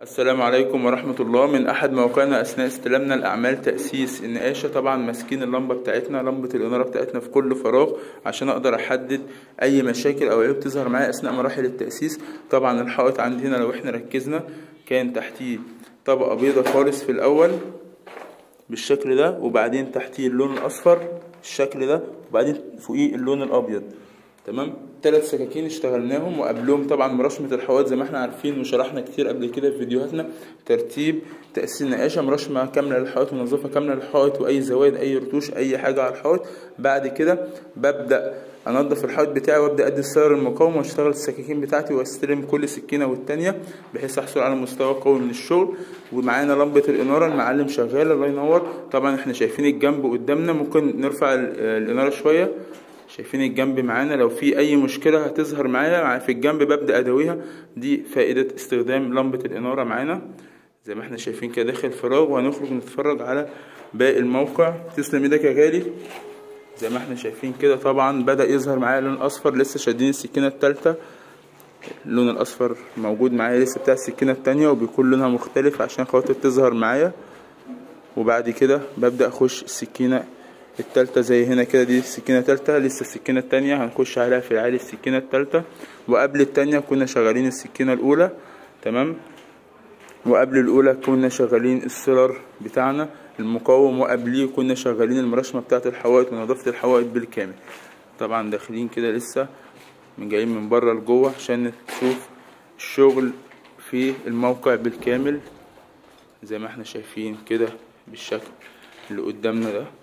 السلام عليكم ورحمة الله من أحد مواقعنا أثناء استلامنا الأعمال تأسيس النقاشة طبعا ماسكين اللمبة بتاعتنا لمبة الإنارة بتاعتنا في كل فراغ عشان أقدر أحدد أي مشاكل أو عيوب تظهر معايا أثناء مراحل التأسيس طبعا الحائط عندي هنا لو إحنا ركزنا كان تحتيه طبقة بيضة خالص في الأول بالشكل ده وبعدين تحتيه اللون الأصفر الشكل ده وبعدين فوقيه اللون الأبيض تمام ثلاث سكاكين اشتغلناهم وقبلهم طبعا مرشمة الحوائط زي ما احنا عارفين وشرحنا كتير قبل كده في فيديوهاتنا ترتيب تأسيس النقاشة مرشمة كاملة للحائط ونظافة كاملة للحائط وأي زوايد أي رتوش أي حاجة على الحائط بعد كده ببدأ انضف الحائط بتاعي وابدا ادي السعر المقاومه واشتغل السكاكين بتاعتي واستلم كل سكينه والتانيه بحيث احصل على مستوى قوي من الشغل ومعانا لمبه الاناره المعلم شغاله الله ينور طبعا احنا شايفين الجنب قدامنا ممكن نرفع الاناره شويه شايفين الجنب معانا لو في اي مشكله هتظهر معايا في الجنب ببدا اداويها دي فائده استخدام لمبه الاناره معانا زي ما احنا شايفين كده داخل فراغ وهنخرج نتفرج على باقي الموقع تسلم ايدك يا غالي زي ما احنا شايفين كده طبعا بدا يظهر معايا لون اصفر لسه شادين السكينه التالتة اللون الاصفر موجود معايا لسه بتاع السكينه التانية وبيكون لونها مختلف عشان خاطر تظهر معايا وبعد كده ببدا اخش السكينه التالتة زي هنا كده دي السكينة التالتة لسه السكينة التانية هنخش عليها في العالي السكينة التالتة وقبل التانية كنا شغالين السكينة الأولى تمام وقبل الأولى كنا شغالين السيلر بتاعنا المقاوم وقبليه كنا شغالين المرشمة بتاعة الحوائط ونظافة الحوائط بالكامل طبعا داخلين كده لسه من جايين من بره لجوه عشان نشوف الشغل في الموقع بالكامل زي ما احنا شايفين كده بالشكل اللي قدامنا ده